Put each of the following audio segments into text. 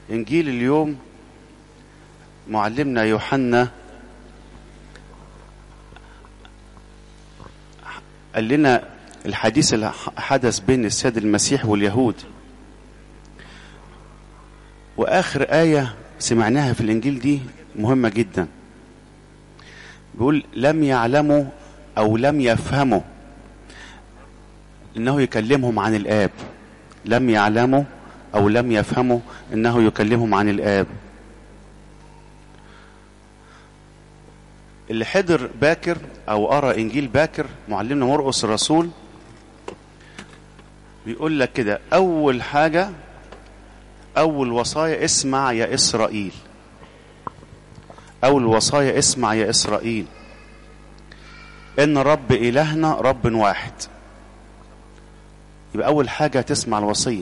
إنجيل اليوم معلمنا يوحنا قال لنا الحديث اللي حدث بين السيد المسيح واليهود وآخر آية سمعناها في الإنجيل دي مهمة جدا بيقول لم يعلموا أو لم يفهموا إنه يكلمهم عن الآب لم يعلموا أو لم يفهموا إنه يكلمهم عن الآب اللي حضر باكر أو قرأ إنجيل باكر معلمنا مرقس الرسول بيقول لك كده أول حاجة أول وصايا اسمع يا إسرائيل أول وصايا اسمع يا إسرائيل إن رب إلهنا رب واحد يبقى أول حاجة تسمع الوصية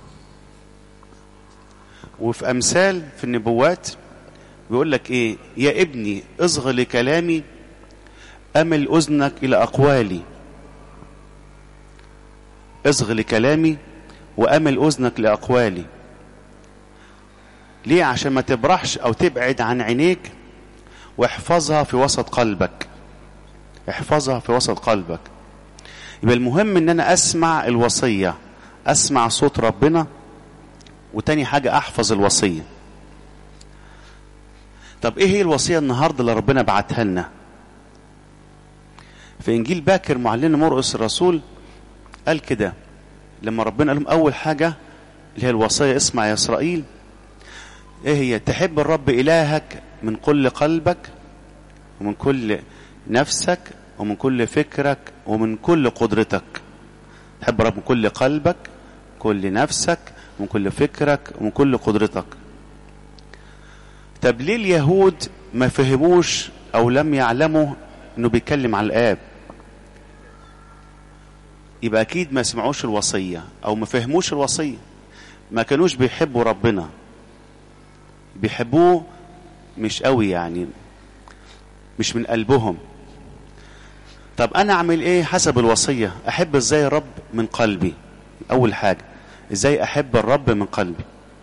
وفي أمثال في النبوات بيقول لك إيه يا ابني اصغ لكلامي أمل أذنك إلى أقوالي اصغ لكلامي وأمل أذنك لأقوالي ليه عشان ما تبرحش أو تبعد عن عينيك واحفظها في وسط قلبك احفظها في وسط قلبك يبقى المهم ان انا اسمع الوصية اسمع صوت ربنا وتاني حاجة احفظ الوصية طب ايه هي الوصية النهاردة اللي ربنا بعتها لنا في انجيل باكر معلنا مرقس الرسول قال كده لما ربنا قال لهم اول حاجة اللي هي الوصية اسمع يا اسرائيل ايه هي تحب الرب الهك من كل قلبك ومن كل نفسك ومن كل فكرك ومن كل قدرتك تحب الرب من كل قلبك كل نفسك من كل فكرك ومن كل قدرتك طب ليه اليهود ما فهموش او لم يعلموا انه بيتكلم على الاب يبقى اكيد ما سمعوش الوصية او ما فهموش الوصية ما كانوش بيحبوا ربنا بيحبوه مش قوي يعني مش من قلبهم طب انا اعمل ايه حسب الوصية احب ازاي الرب من قلبي اول حاجة ازاي احب الرب من قلبي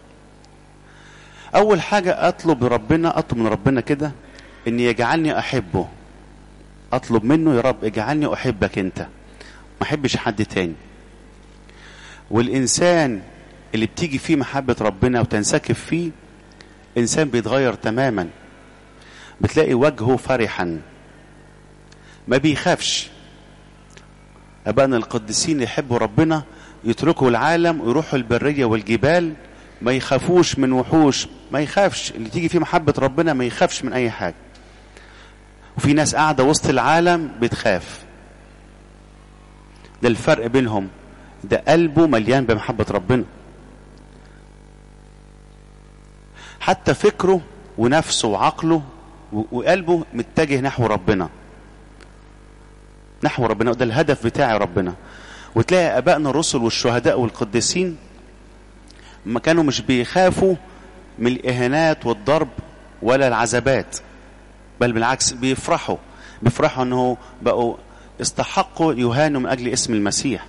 اول حاجة اطلب ربنا اطلب من ربنا كده ان يجعلني احبه اطلب منه يا رب اجعلني احبك انت ما احبش حد تاني والانسان اللي بتيجي فيه محبة ربنا وتنسكب فيه انسان بيتغير تماما بتلاقي وجهه فرحا ما بيخافش أبانا القديسين يحبوا ربنا يتركوا العالم ويروحوا البرية والجبال ما يخافوش من وحوش ما يخافش اللي تيجي فيه محبة ربنا ما يخافش من أي حاجة وفي ناس قاعدة وسط العالم بتخاف ده الفرق بينهم ده قلبه مليان بمحبة ربنا حتى فكره ونفسه وعقله وقلبه متجه نحو ربنا نحو ربنا ده الهدف بتاعي ربنا وتلاقي ابائنا الرسل والشهداء والقديسين ما كانوا مش بيخافوا من الاهانات والضرب ولا العذابات بل بالعكس بيفرحوا بيفرحوا انه بقوا استحقوا يهانوا من اجل اسم المسيح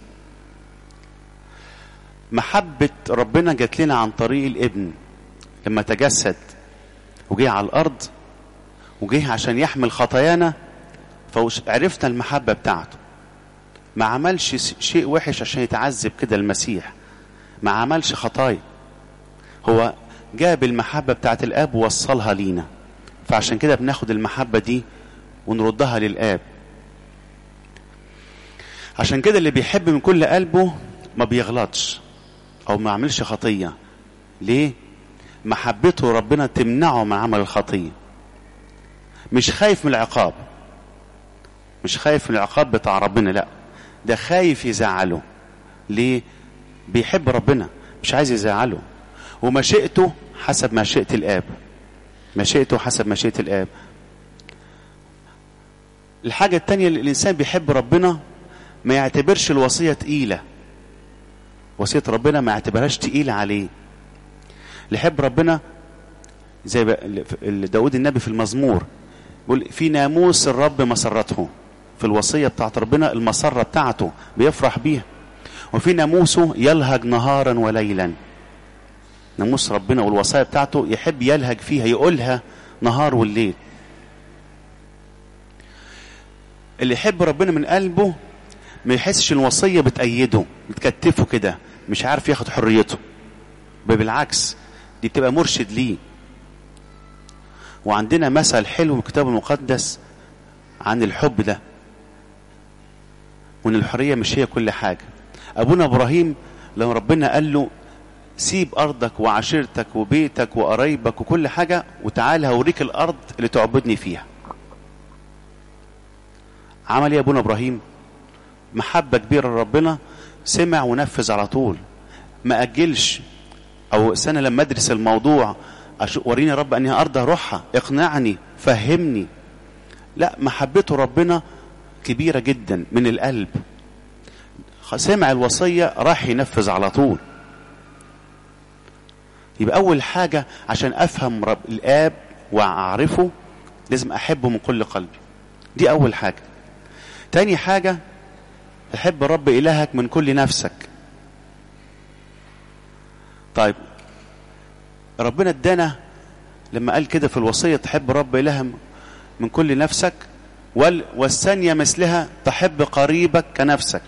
محبة ربنا جات لنا عن طريق الابن لما تجسد وجه على الارض وجه عشان يحمل خطايانا فعرفنا المحبة بتاعته ما عملش شيء وحش عشان يتعذب كده المسيح ما عملش خطايا هو جاب المحبة بتاعت الآب ووصلها لينا فعشان كده بناخد المحبة دي ونردها للآب عشان كده اللي بيحب من كل قلبه ما بيغلطش أو ما يعملش خطية ليه؟ محبته ربنا تمنعه من عمل الخطية مش خايف من العقاب مش خايف من العقاب بتاع ربنا لا ده خايف يزعله ليه بيحب ربنا مش عايز يزعله ومشيئته حسب مشيئة الآب مشيئته حسب مشيئة الآب الحاجة التانية اللي الإنسان بيحب ربنا ما يعتبرش الوصية تقيلة وصية ربنا ما يعتبرهاش تقيلة عليه اللي يحب ربنا زي داود النبي في المزمور بيقول في ناموس الرب مسرته في الوصية بتاعت ربنا المسرة بتاعته بيفرح بيها وفي ناموسه يلهج نهارا وليلا ناموس ربنا والوصايا بتاعته يحب يلهج فيها يقولها نهار والليل اللي يحب ربنا من قلبه ما يحسش الوصية بتأيده بتكتفه كده مش عارف ياخد حريته بل بالعكس دي بتبقى مرشد ليه وعندنا مثل حلو في الكتاب المقدس عن الحب ده وان الحرية مش هي كل حاجة ابونا ابراهيم لما ربنا قال له سيب ارضك وعشيرتك وبيتك وقرايبك وكل حاجة وتعالى هوريك الارض اللي تعبدني فيها عمل ايه ابونا ابراهيم محبة كبيرة لربنا سمع ونفذ على طول ما أجلش أو سنة لما أدرس الموضوع وريني رب أني أرضى روحها اقنعني فهمني لا محبته ربنا كبيرة جدا من القلب سمع الوصية راح ينفذ على طول يبقى أول حاجة عشان أفهم رب الآب وأعرفه لازم أحبه من كل قلبي دي أول حاجة تاني حاجة تحب رب إلهك من كل نفسك طيب ربنا ادانا لما قال كده في الوصية تحب رب إلهك من كل نفسك وال والثانية مثلها تحب قريبك كنفسك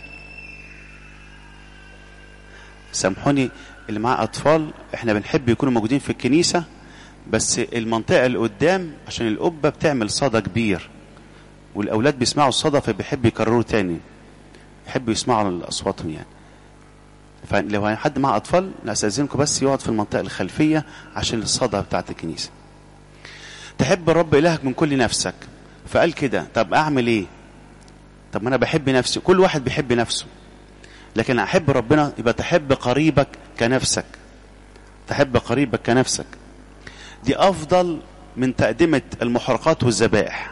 سامحوني اللي معاه أطفال احنا بنحب يكونوا موجودين في الكنيسة بس المنطقة اللي قدام عشان القبة بتعمل صدى كبير والأولاد بيسمعوا الصدى فبيحب يكرروا تاني يحبوا يسمعوا أصواتهم يعني فلو حد معاه أطفال نستأذنكم بس يقعد في المنطقة الخلفية عشان الصدى بتاعت الكنيسة تحب الرب إلهك من كل نفسك فقال كده طب أعمل إيه طب ما أنا بحب نفسي كل واحد بيحب نفسه لكن أحب ربنا يبقى تحب قريبك كنفسك تحب قريبك كنفسك دي أفضل من تقدمة المحرقات والذبائح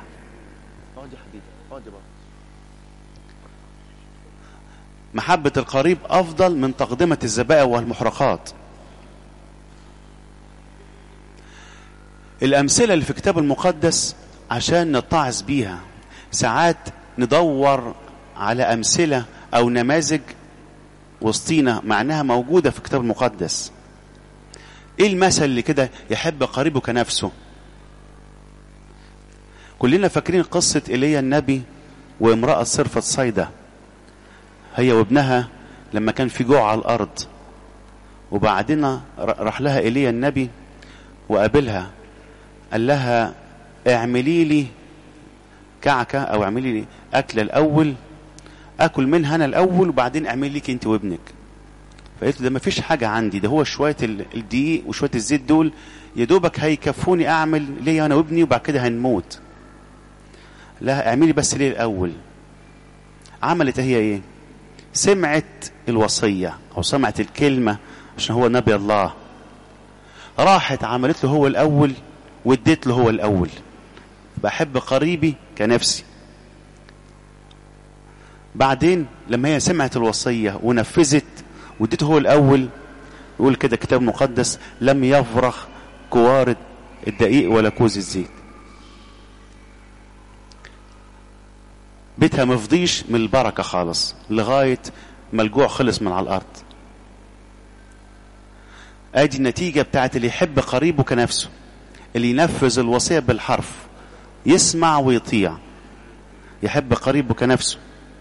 محبة القريب أفضل من تقدمة الذبائح والمحرقات الأمثلة اللي في الكتاب المقدس عشان نتعظ بيها ساعات ندور على أمثلة أو نماذج وسطينا معناها موجودة في الكتاب المقدس إيه المثل اللي كده يحب قريبه كنفسه كلنا فاكرين قصة إيليا النبي وامرأة صرفة صيدة هي وابنها لما كان في جوع على الأرض وبعدين راح لها إيليا النبي وقابلها قال لها اعملي لي كعكة أو اعملي لي أكل الأول أكل منها أنا الأول وبعدين اعملي لك أنت وابنك فقلت ده ما فيش حاجة عندي ده هو شوية الدقيق وشوية الزيت دول يا دوبك هيكفوني أعمل ليا أنا وابني وبعد كده هنموت لا اعملي بس ليه الأول عملت هي إيه سمعت الوصية أو سمعت الكلمة عشان هو نبي الله راحت عملت له هو الأول واديت له هو الأول بحب قريبي كنفسي بعدين لما هي سمعت الوصية ونفذت واديته هو الأول يقول كده كتاب مقدس لم يفرخ كوارد الدقيق ولا كوز الزيت بيتها مفضيش من البركة خالص لغاية ما الجوع خلص من على الأرض ادي النتيجة بتاعت اللي يحب قريبه كنفسه اللي ينفذ الوصية بالحرف يسمع ويطيع يحب قريبه كنفسه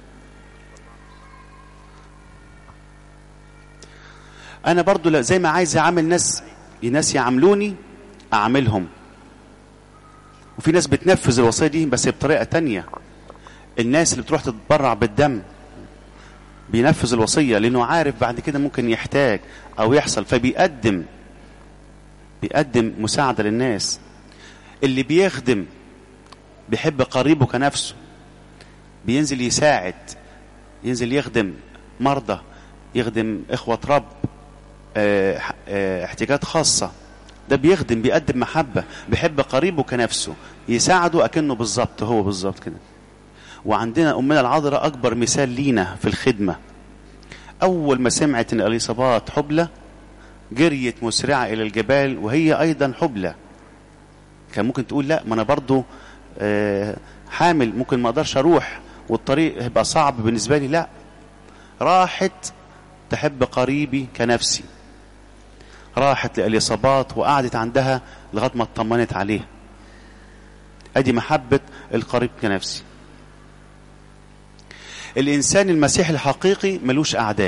انا برضو زي ما عايز اعامل ناس ناس يعاملوني اعاملهم وفي ناس بتنفذ الوصية دي بس بطريقة تانية الناس اللي بتروح تتبرع بالدم بينفذ الوصية لأنه عارف بعد كده ممكن يحتاج أو يحصل فبيقدم بيقدم مساعدة للناس اللي بيخدم بيحب قريبه كنفسه بينزل يساعد ينزل يخدم مرضى يخدم إخوة رب اه اه احتياجات خاصة ده بيخدم بيقدم محبة بيحب قريبه كنفسه يساعده أكنه بالظبط هو بالظبط كده وعندنا أمنا العذراء أكبر مثال لينا في الخدمة أول ما سمعت أن اليصابات حبلى جريت مسرعة إلى الجبال وهي أيضا حبلى كان ممكن تقول لا ما أنا برضو آه حامل ممكن ما أقدرش أروح والطريق هيبقى صعب بالنسبة لي لا راحت تحب قريبي كنفسي راحت لإليصابات وقعدت عندها لغاية ما اطمنت عليها ادي محبة القريب كنفسي الانسان المسيحي الحقيقي ملوش اعداء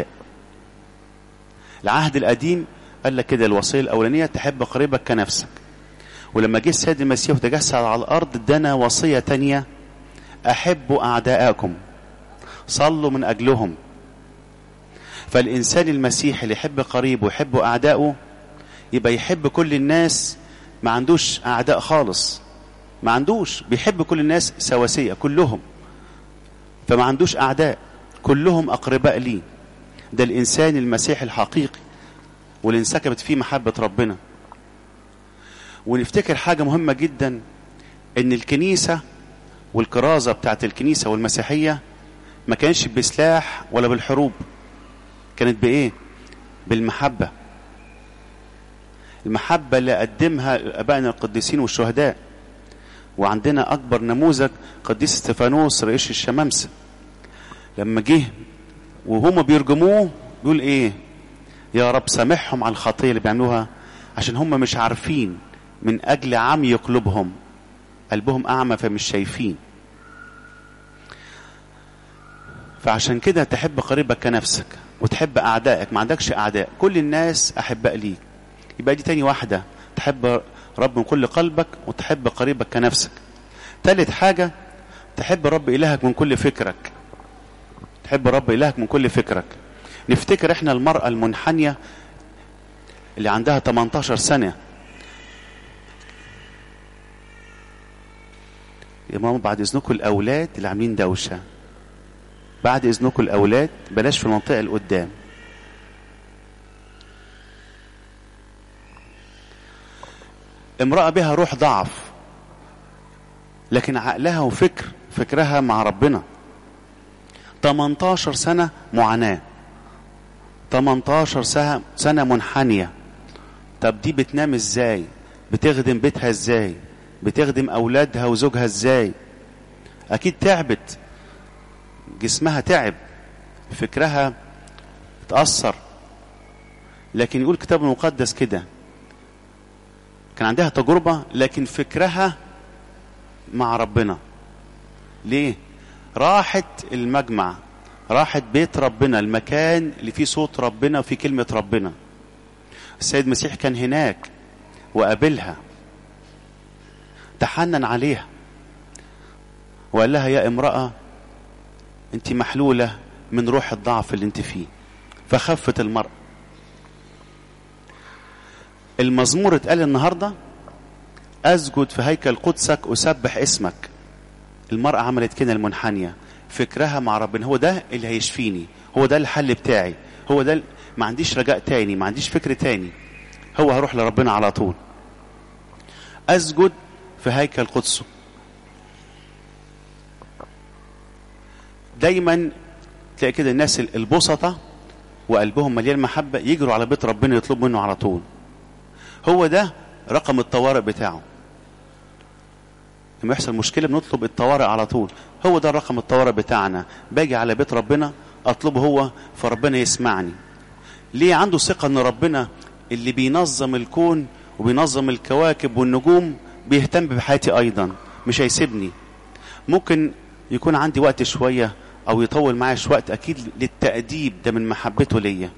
العهد القديم قال لك كده الوصية الاولانية تحب قريبك كنفسك ولما جه السيد المسيح وتجسد على الارض ادانا وصية تانية احبوا اعداءكم صلوا من اجلهم فالانسان المسيحي اللي يحب قريبه ويحب اعدائه يبقى يحب كل الناس ما عندوش اعداء خالص ما عندوش بيحب كل الناس سواسية كلهم فما عندوش أعداء كلهم أقرباء ليه ده الإنسان المسيحي الحقيقي واللي انسكبت فيه محبة ربنا ونفتكر حاجة مهمة جدا إن الكنيسة والكرازة بتاعت الكنيسة والمسيحية ما كانش بسلاح ولا بالحروب كانت بإيه؟ بالمحبة المحبة اللي قدمها أبائنا القديسين والشهداء وعندنا أكبر نموذج قديس استفانوس رئيس الشمامسة لما جه وهم بيرجموه بيقول إيه يا رب سامحهم على الخطية اللي بيعملوها عشان هم مش عارفين من أجل عمي قلوبهم قلبهم أعمى فمش شايفين فعشان كده تحب قريبك كنفسك وتحب أعدائك ما عندكش أعداء كل الناس أحباء ليك يبقى دي تاني واحدة تحب رب من كل قلبك وتحب قريبك كنفسك تالت حاجة تحب رب إلهك من كل فكرك تحب رب إلهك من كل فكرك نفتكر احنا المرأة المنحنية اللي عندها 18 سنة يا ماما بعد اذنكم الاولاد اللي عاملين دوشه بعد اذنكم الاولاد بلاش في المنطقه اللي قدام امراه بها روح ضعف لكن عقلها وفكر فكرها مع ربنا 18 سنه معاناه 18 سنه سنه منحنيه طب دي بتنام ازاي بتخدم بيتها ازاي بتخدم اولادها وزوجها ازاي اكيد تعبت جسمها تعب فكرها اتأثر لكن يقول الكتاب المقدس كده كان عندها تجربة لكن فكرها مع ربنا ليه راحت المجمع راحت بيت ربنا المكان اللي فيه صوت ربنا وفيه كلمة ربنا السيد المسيح كان هناك وقابلها تحنن عليها وقال لها يا امرأة انت محلولة من روح الضعف اللي انت فيه فخفت المرأة المزمور اتقال النهاردة أسجد في هيكل قدسك أسبح اسمك المرأة عملت كده المنحنية فكرها مع ربنا هو ده اللي هيشفيني هو ده الحل بتاعي هو ده ما عنديش رجاء تاني ما عنديش فكر تاني هو هروح لربنا على طول أسجد في هيكل قدسه دايما تلاقي كده الناس البسطة وقلبهم مليان محبة يجروا على بيت ربنا يطلبوا منه على طول هو ده رقم الطوارئ بتاعه لما يحصل مشكلة بنطلب الطوارئ على طول هو ده الرقم الطوارئ بتاعنا باجي على بيت ربنا اطلبه هو فربنا يسمعني ليه عنده ثقة ان ربنا اللي بينظم الكون وبينظم الكواكب والنجوم بيهتم بحياتي ايضا مش هيسيبني ممكن يكون عندي وقت شوية او يطول معايا شوية وقت اكيد للتأديب ده من محبته ليا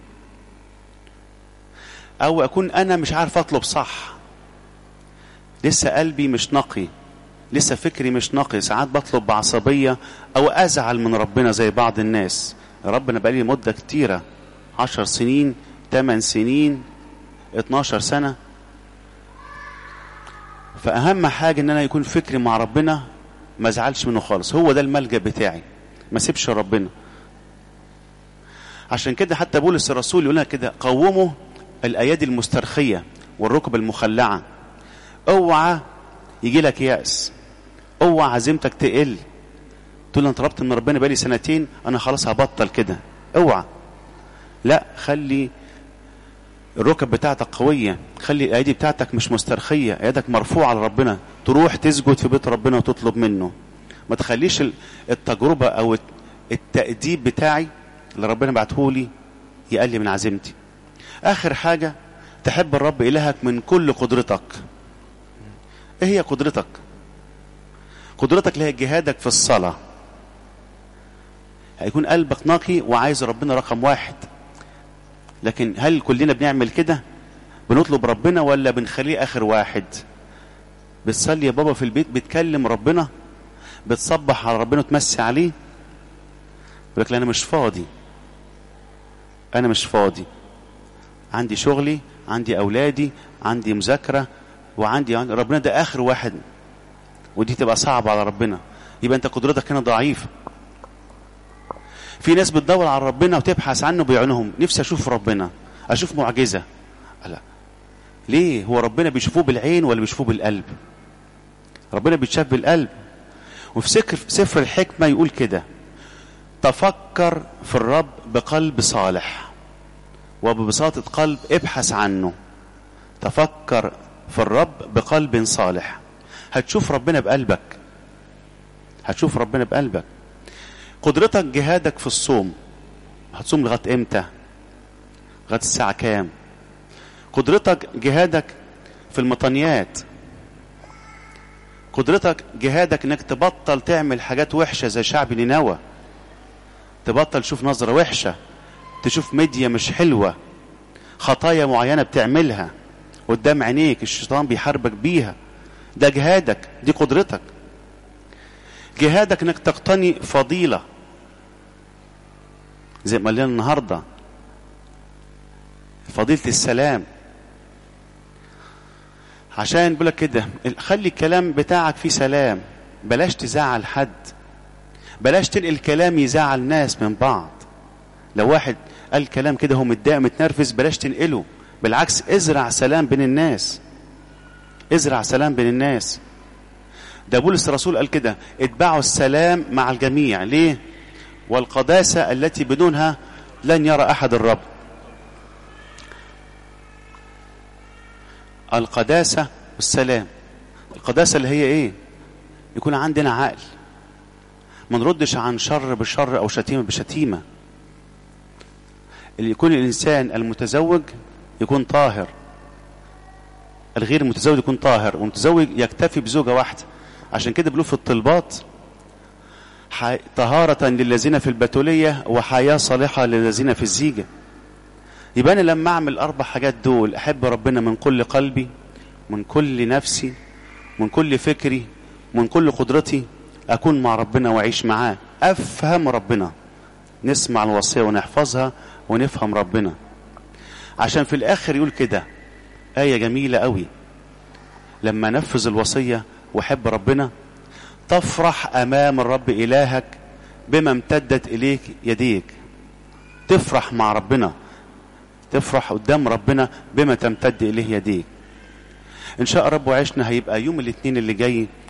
او اكون انا مش عارف اطلب صح لسه قلبي مش نقي لسه فكري مش نقي ساعات بطلب بعصبية او ازعل من ربنا زي بعض الناس ربنا بقالي مدة كتيرة عشر سنين تمن سنين اتناشر سنة فأهم حاجة إن أنا يكون فكري مع ربنا ما ازعلش منه خالص هو ده الملجأ بتاعي ما سيبش ربنا عشان كده حتى بولس الرسول يقول لنا كده قوموا الأيادي المسترخية والركب المخلعة اوعى يجي لك يأس اوعى عزيمتك تقل تقول انا طلبت من ربنا بقالي سنتين انا خلاص هبطل كده اوعى لا خلي الركب بتاعتك قوية خلي الأيدي بتاعتك مش مسترخية ايدك مرفوعة لربنا تروح تسجد في بيت ربنا وتطلب منه ما تخليش التجربة أو التأديب بتاعي اللي ربنا بعته لي يقل من عزيمتي آخر حاجة تحب الرب إلهك من كل قدرتك إيه هي قدرتك قدرتك اللي هي جهادك في الصلاة هيكون قلبك نقي وعايز ربنا رقم واحد لكن هل كلنا بنعمل كده بنطلب ربنا ولا بنخليه آخر واحد بتصلي يا بابا في البيت بتكلم ربنا بتصبح على ربنا وتمسي عليه يقول لك لا انا مش فاضي انا مش فاضي عندي شغلي عندي اولادي عندي مذاكره وعندي عندي ربنا ده اخر واحد ودي تبقى صعبه على ربنا يبقى انت قدرتك هنا ضعيفه في ناس بتدور على ربنا وتبحث عنه بعيونهم نفسي اشوف ربنا اشوف معجزه لا ليه هو ربنا بيشوفوه بالعين ولا بيشوفوه بالقلب ربنا بيتشاف بالقلب وفي سكر سفر الحكمه يقول كده تفكر في الرب بقلب صالح وببساطة قلب ابحث عنه تفكر في الرب بقلب صالح هتشوف ربنا بقلبك هتشوف ربنا بقلبك قدرتك جهادك في الصوم هتصوم لغاية امتى لغاية الساعة كام قدرتك جهادك في المطنيات قدرتك جهادك انك تبطل تعمل حاجات وحشة زي شعب نينوى تبطل تشوف نظرة وحشة تشوف ميديا مش حلوة خطايا معينة بتعملها قدام عينيك الشيطان بيحاربك بيها ده جهادك دي قدرتك جهادك انك تقتني فضيلة زي ما قال لنا النهاردة فضيلة السلام عشان بيقول لك كده خلي الكلام بتاعك فيه سلام بلاش تزعل حد بلاش تنقل كلام يزعل ناس من بعض لو واحد قال كلام كده هو متضايق متنرفز بلاش تنقله بالعكس ازرع سلام بين الناس ازرع سلام بين الناس ده بولس الرسول قال كده اتبعوا السلام مع الجميع ليه والقداسة التي بدونها لن يرى أحد الرب القداسة والسلام القداسة اللي هي ايه يكون عندنا عقل ما نردش عن شر بشر او شتيمه بشتيمه اللي يكون الانسان المتزوج يكون طاهر الغير المتزوج يكون طاهر والمتزوج يكتفي بزوجه واحده عشان كده بيقولوا في الطلبات حي... طهارة للذين في البتولية وحياة صالحة للذين في الزيجة يبقى أنا لما أعمل الأربع حاجات دول أحب ربنا من كل قلبي من كل نفسي من كل فكري من كل قدرتي أكون مع ربنا وأعيش معاه أفهم ربنا نسمع الوصية ونحفظها ونفهم ربنا عشان في الآخر يقول كده آية جميلة قوي لما نفذ الوصية وحب ربنا تفرح أمام الرب إلهك بما امتدت إليك يديك تفرح مع ربنا تفرح قدام ربنا بما تمتد إليه يديك إن شاء رب وعشنا هيبقى يوم الاثنين اللي جاي